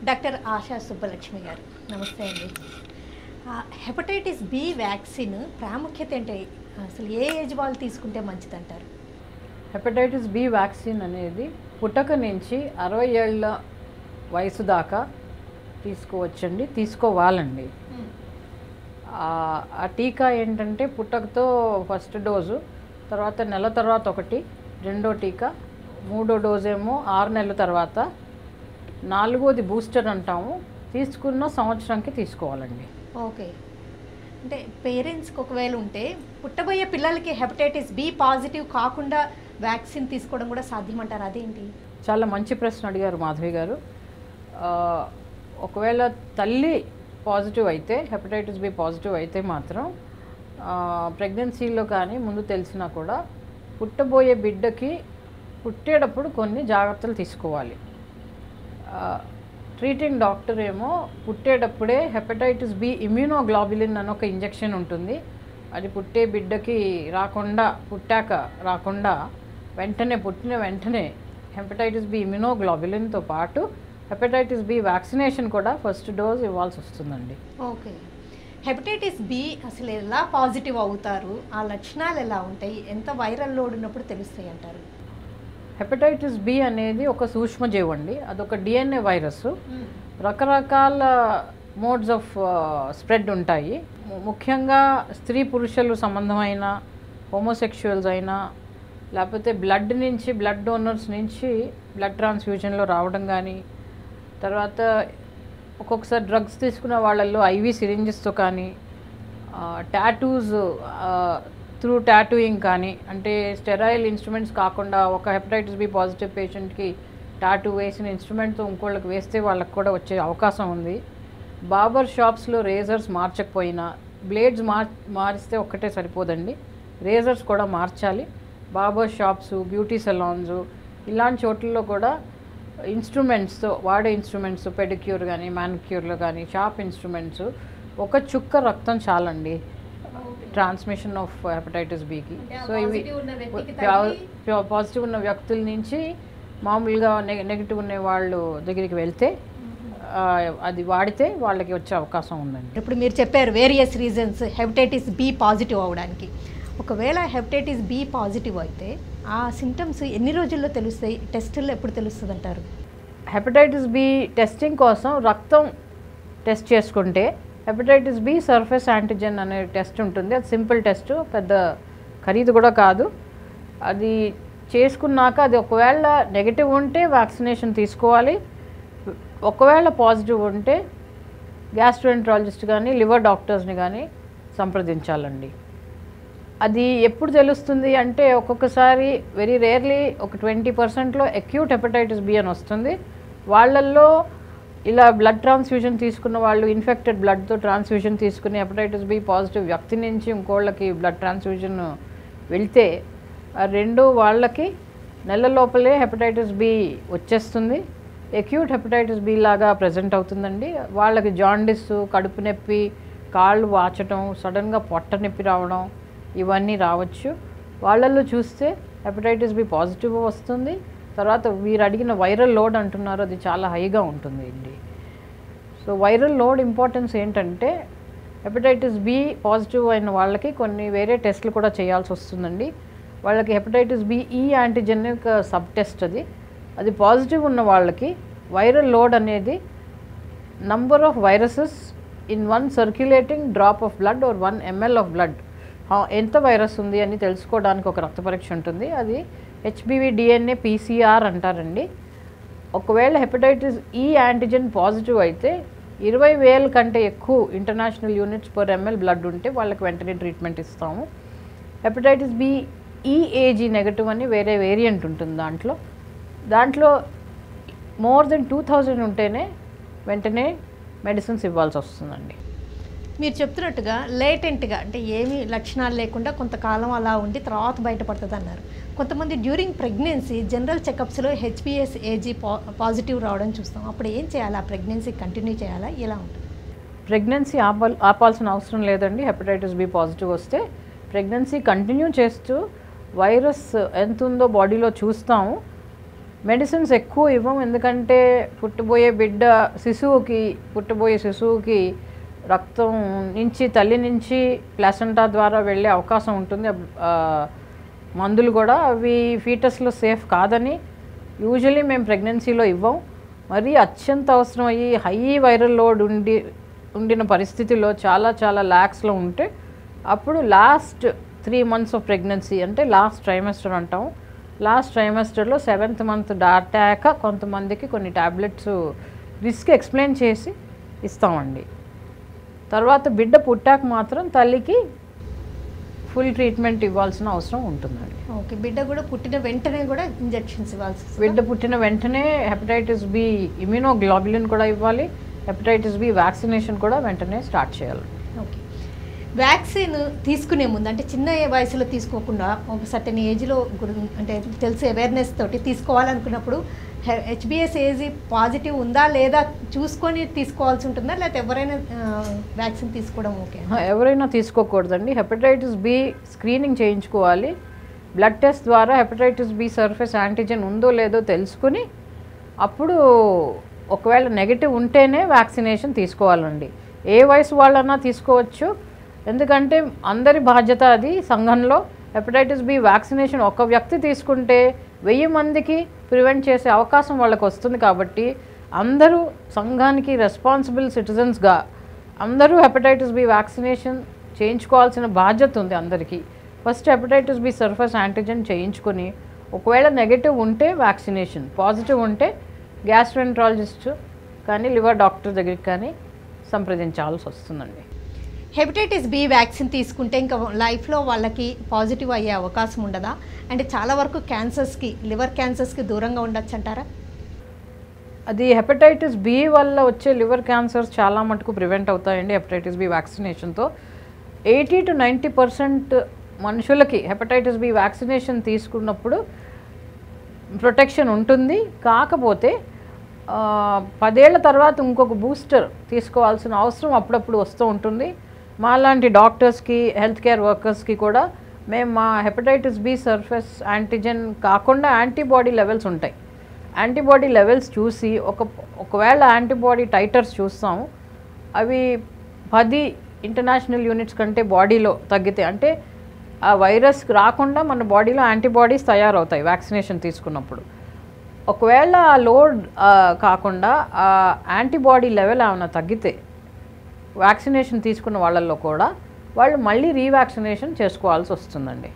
Doctor ASHA Subbalakshmi గారు నమస్తే అండి ఆ, హెపటైటిస్ బి వ్యాక్సిన్ ప్రాముఖ్యత ఏంటి అసలు ఏ ఏజ్ వాళ్ళు తీసుకుంటే మంచిదంటారు హెపటైటిస్ బి వ్యాక్సిన్ అనేది పుట్టక నుంచి అరవై ఏళ్ళ వయసు దాకా తీసుకోవచ్చండి తీసుకోవాలండి ఆ- ఆ టీకా ఏంటంటే పుట్టకతో ఫస్ట్ డోసు తర్వాత నెల తర్వాత ఒకటి రెండో టీకా మూడో డోస్ ఏమో ఆరు నెలల తర్వాత నాలుగోది బూస్టర్ అంటాము తీసుకున్న సంవత్సరంకి తీసుకోవాలండి ఓకే అంటే పేరెంట్స్కి ఒకవేళ ఉంటే పుట్టబోయే పిల్లలకి హెపటైటిస్ బి పాజిటివ్ కాకుండా వ్యాక్సిన్ తీసుకోవడం కూడా సాధ్యమంటారు అదేంటి చాలా మంచి ప్రశ్న అడిగారు మాధవి గారు ఆ, ఒకవేళ తల్లి పాజిటివ్ అయితే హెపటైటిస్ బి పాజిటివ్ అయితే మాత్రం ప్రెగ్నెన్సీలో కానీ ముందు తెలిసినా కూడా పుట్టబోయే బిడ్డకి పుట్టేటప్పుడు కొన్ని జాగ్రత్తలు తీసుకోవాలి ట్రీటింగ్ డాక్టర్ ఏమో పుట్టేటప్పుడే హెపటైటిస్ బి ఇమ్యూనోగ్లోబులిన్ అని ఒక ఇంజెక్షన్ ఉంటుంది అది పుట్టే బిడ్డకి రాకుండా పుట్టాక రాకుండా వెంటనే పుట్టిన వెంటనే హెపటైటిస్ బి ఇమ్యూనోగ్లోబులిన్తో పాటు హెపటైటిస్ బి వ్యాక్సినేషన్ కూడా ఫస్ట్ డోస్ ఇవ్వాల్సి వస్తుందండి ఓకే హెపటైటిస్ బి అసలు ఎలా పాజిటివ్ అవుతారు ఆ లక్షణాలు ఎలా ఉంటాయి ఎంత వైరల్ లోడ్ ఉన్నప్పుడు తెలుస్తాయి అంటారు హెపటైటిస్ బి అనేది ఒక సూక్ష్మజీవి అండి అదొక డిఎన్ఏ వైరస్ రకరకాల మోడ్స్ ఆఫ్ స్ప్రెడ్ ఉంటాయి ము- ముఖ్యంగా స్త్రీ పురుషులు సంబంధమైన హోమోసెక్షువల్స్ అయినా లేకపోతే బ్లడ్ నుంచి బ్లడ్ డోనర్స్ నుంచి బ్లడ్ ట్రాన్స్ఫ్యూజన్లో రావడం కానీ తర్వాత ఒక్కొక్కసారి డ్రగ్స్ తీసుకున్న వాళ్ళల్లో ఐవి సిరింజెస్తో కానీ టాటూస్ త్రూ టాటూయింగ్ కానీ అంటే స్టెరాయిల్ ఇన్స్ట్రుమెంట్స్ కాకుండా ఒక హెపటైటిస్ బి పాజిటివ్ పేషెంట్కి టాటూ వేసిన ఇన్స్ట్రుమెంట్తో ఇంకోళ్ళకి వేస్తే వాళ్ళకి కూడా వచ్చే అవకాశం ఉంది బాబర్ షాప్స్లో రేజర్స్ మార్చకపోయినా బ్లేడ్స్ మార్ మారిస్తే ఒక్కటే సరిపోదండి రేజర్స్ కూడా మార్చాలి బాబర్ షాప్స్ బ్యూటీ సలాన్స్ ఇలాంటి చోట్లలో కూడా ఇన్స్ట్రుమెంట్స్తో వాడే ఇన్స్ట్రుమెంట్స్ పెడిక్యూర్ కానీ మ్యానిక్యూర్లో కానీ షాప్ ఇన్స్ట్రుమెంట్స్ ఒక చుక్క రక్తం చాలండి ట్రాన్స్మిషన్ ఆఫ్ హెపటైటిస్ బికి సో ఇవి పాజిటివ్ ఉన్న వ్యక్తుల నుంచి మామూలుగా నెగ నెగిటివ్ ఉన్న వాళ్ళు దగ్గరికి వెళ్తే ఆ, అది వాడితే వాళ్ళకి వచ్చే అవకాశం ఉందండి ఇప్పుడు మీరు చెప్పారు various reasons hepatitis B positive అవడానికి ఒకవేళ హెపటైటిస్ బి పాజిటివ్ అయితే ఆ సిమ్టమ్స్ ఎన్ని రోజుల్లో తెలుస్తాయి టెస్టుల్లో ఎప్పుడు తెలుస్తుంది అంటారు హెపటైటిస్ బి టెస్టింగ్ కోసం రక్తం టెస్ట్ చేసుకుంటే హెపటైటిస్ బి సర్ఫేస్ యాంటిజెన్ అనే టెస్ట్ ఉంటుంది అది సింపుల్ టెస్ట్ పెద్ద ఖరీదు కూడా కాదు అది చేసుకున్నాక అది ఒకవేళ నెగిటివ్ ఉంటే వ్యాక్సినేషన్ తీసుకోవాలి ఒకవేళ పాజిటివ్ ఉంటే గ్యాస్ట్రోఎంట్రాలజిస్ట్ కానీ లివర్ డాక్టర్స్ని కానీ సంప్రదించాలండి అది ఎప్పుడు తెలుస్తుంది అంటే ఒక్కొక్కసారి వెరీ రేర్లీ ఒక ట్వంటీ పర్సెంట్లో అక్యూట్ హెపటైటిస్ బి అని వస్తుంది వాళ్ళల్లో ఇలా బ్లడ్ ట్రాన్స్ఫ్యూజన్ తీసుకున్న వాళ్ళు ఇన్ఫెక్టెడ్ బ్లడ్తో ట్రాన్స్ఫ్యూజన్ తీసుకుని హెపటైటిస్ బి పాజిటివ్ వ్యక్తి నుంచి ఇంకోళ్ళకి బ్లడ్ ట్రాన్స్ఫ్యూజన్ వెళ్తే ఆ రెండు వాళ్ళకి నెల లోపలే హెపటైటిస్ బి వచ్చేస్తుంది అక్యూట్ హెపటైటిస్ బి లాగా ప్రజెంట్ అవుతుందండి వాళ్ళకి జాండిస్ కడుపు నొప్పి కాళ్ళు వాచటం సడన్గా పొట్ట నొప్పి రావడం ఇవన్నీ రావచ్చు వాళ్ళల్లో చూస్తే హెపటైటిస్ బి పాజిటివ్ వస్తుంది తర్వాత వీరు అడిగిన వైరల్ లోడ్ అంటున్నారు అది చాలా హైగా ఉంటుంది అండి సో వైరల్ లోడ్ ఇంపార్టెన్స్ ఏంటంటే హెపటైటిస్ బి పాజిటివ్ అయిన వాళ్ళకి కొన్ని వేరే టెస్ట్లు కూడా చేయాల్సి వస్తుందండి వాళ్ళకి హెపటైటిస్ బి ఈ యాంటీజెన్ ఒక సబ్ టెస్ట్ అది అది పాజిటివ్ ఉన్న వాళ్ళకి వైరల్ లోడ్ అనేది number of viruses in one circulating drop of blood or one ML of blood ఎంత వైరస్ ఉంది అని తెలుసుకోవడానికి ఒక రక్త పరీక్ష ఉంటుంది అది హెచ్బివి డిఎన్ఏ పీసీఆర్ అంటారండి ఒకవేళ హెపటైటిస్ ఈ యాంటిజెన్ పాజిటివ్ అయితే ఇరవై వేల కంటే ఎక్కువ international units per ML blood ఉంటే వాళ్ళకి వెంటనే ట్రీట్మెంట్ ఇస్తాము హెపటైటిస్ బి ఈఏజీ నెగటివ్ అని వేరే వేరియంట్ ఉంటుంది దాంట్లో దాంట్లో మోర్ దెన్ టూ థౌజండ్ ఉంటేనే వెంటనే మెడిసిన్స్ ఇవ్వాల్సి వస్తుందండి మీరు చెప్తున్నట్టుగా లేటెంట్గా అంటే ఏమీ లక్షణాలు లేకుండా కొంతకాలం అలా ఉండి తర్వాత బయటపడుతుంది అన్నారు కొంతమంది డ్యూరింగ్ ప్రెగ్నెన్సీ జనరల్ చెకప్స్లో హెచ్పిఎస్ ఏజీ పా పాజిటివ్ రావడం చూస్తాం అప్పుడు ఏం చేయాలి ఆ ప్రెగ్నెన్సీ కంటిన్యూ చేయాలా ఎలా ఉంటుంది ప్రెగ్నెన్సీ ఆపాల్ ఆపాల్సిన అవసరం లేదండి హెపటైటిస్ బి పాజిటివ్ వస్తే ప్రెగ్నెన్సీ కంటిన్యూ చేస్తూ వైరస్ ఎంత ఉందో బాడీలో చూస్తాము మెడిసిన్స్ ఎక్కువ ఇవ్వం ఎందుకంటే పుట్టబోయే బిడ్డ శిశువుకి పుట్టబోయే శిశువుకి రక్తం నుంచి తల్లి నుంచి ప్లాసెంటా ద్వారా వెళ్ళే అవకాశం ఉంటుంది ఆ, మందులు కూడా అవి ఫీటస్లో సేఫ్ కాదని యూజువలీ మేము ప్రెగ్నెన్సీలో ఇవ్వం మరీ అత్యంత అవసరం అయ్యి హై వైరల్ లోడ్ ఉండి ఉండిన పరిస్థితిలో చాలా చాలా ల్యాక్స్లో ఉంటే అప్పుడు last three months of pregnancy అంటే లాస్ట్ ట్రైమెస్టర్ అంటాం లాస్ట్ ట్రైమెస్టర్లో సెవెంత్ మంత్ దాటాక కొంతమందికి కొన్ని ట్యాబ్లెట్స్ రిస్క్ ఎక్స్ప్లెయిన్ చేసి ఇస్తామండి తర్వాత బిడ్డ పుట్టాక మాత్రం తల్లికి ఫుల్ ట్రీట్మెంట్ ఇవ్వాల్సిన అవసరం ఉంటుందండి ఓకే బిడ్డ కూడా పుట్టిన వెంటనే కూడా ఇంజెక్షన్స్ ఇవ్వాల్సి వస్తుందా? బిడ్డ పుట్టిన వెంటనే హెపటైటిస్ బి ఇమ్యూనోగ్లోబులిన్ కూడా ఇవ్వాలి హెపటైటిస్ బి వ్యాక్సినేషన్ కూడా వెంటనే స్టార్ట్ చేయాలి ఓకే వ్యాక్సిన్ తీసుకునే ముందు అంటే చిన్న వయసులో తీసుకోకుండా ఒక సర్టెన్ ఏజ్లో గురి అంటే తెలిసి అవేర్నెస్ తోటి తీసుకోవాలనుకున్నప్పుడు హెచ్బిఎస్ ఏజ్ పాజిటివ్ ఉందా లేదా చూసుకొని తీసుకోవాల్సి ఉంటుందా లేకపోతే ఎవరైనా వ్యాక్సిన్ తీసుకోవడం ఓకే ఆ, ఎవరైనా తీసుకోకూడదండి హెపటైటిస్ బి స్క్రీనింగ్ చేయించుకోవాలి బ్లడ్ టెస్ట్ ద్వారా హెపటైటిస్ బి సర్ఫేస్ యాంటీజెన్ ఉందో లేదో తెలుసుకుని అప్పుడు ఒకవేళ నెగిటివ్ ఉంటేనే వ్యాక్సినేషన్ తీసుకోవాలండి ఏ వయసు వాళ్ళన్నా తీసుకోవచ్చు ఎందుకంటే అందరి బాధ్యత అది సంఘంలో హెపటైటిస్ బి వ్యాక్సినేషన్ ఒక వ్యక్తి తీసుకుంటే వెయ్యి మందికి ప్రివెంట్ చేసే అవకాశం వాళ్ళకి వస్తుంది కాబట్టి అందరూ సంఘానికి రెస్పాన్సిబుల్ సిటిజన్స్గా అందరూ హెపటైటిస్ బి వ్యాక్సినేషన్ చేయించుకోవాల్సిన బాధ్యత ఉంది అందరికీ first hepatitis B surface antigen చేయించుకొని ఒకవేళ నెగటివ్ ఉంటే వ్యాక్సినేషన్ పాజిటివ్ ఉంటే గ్యాస్ట్రెంట్రాలజిస్ట్ కానీ లివర్ డాక్టర్ దగ్గరికి కానీ సంప్రదించాల్సి వస్తుందండి హెపటైటిస్ బి వ్యాక్సిన్ తీసుకుంటే ఇంకా లైఫ్లో వాళ్ళకి పాజిటివ్ అయ్యే అవకాశం ఉండదా అంటే చాలా వరకు క్యాన్సర్స్కి లివర్ క్యాన్సర్స్కి దూరంగా ఉండొచ్చు అంటారా అది హెపటైటిస్ బి వల్ల వచ్చే లివర్ క్యాన్సర్స్ చాలా మటుకు ప్రివెంట్ అవుతాయండి హెపటైటిస్ బి వ్యాక్సినేషన్తో ఎయిటీ టు నైంటీ పర్సెంట్ మనుషులకి హెపటైటిస్ బి వ్యాక్సినేషన్ తీసుకున్నప్పుడు ప్రొటెక్షన్ ఉంటుంది కాకపోతే ఆ, పదేళ్ల తర్వాత ఇంకొక బూస్టర్ తీసుకోవాల్సిన అవసరం అప్పుడప్పుడు వస్తూ ఉంటుంది మాలాంటి డాక్టర్స్కి హెల్త్ కేర్ వర్కర్స్కి కూడా మేము మా హెపటైటిస్ బి సర్ఫేస్ యాంటీజెన్ కాకుండా యాంటీబాడీ లెవెల్స్ ఉంటాయి యాంటీబాడీ లెవెల్స్ చూసి ఒక ఒకవేళ యాంటీబాడీ టైటర్స్ చూస్తాము అవి పది ఇంటర్నేషనల్ యూనిట్స్ కంటే బాడీలో తగ్గితే అంటే ఆ వైరస్ రాకుండా మన బాడీలో యాంటీబాడీస్ తయారవుతాయి వ్యాక్సినేషన్ తీసుకున్నప్పుడు ఒకవేళ ఆ లోడ్ ఆ, కాకుండా ఆ యాంటీబాడీ లెవెల్ ఏమైనా తగ్గితే వ్యాక్సినేషన్ తీసుకున్న వాళ్ళల్లో కూడా వాళ్ళు మళ్ళీ రీవ్యాక్సినేషన్ చేసుకోవాల్సి వస్తుందండి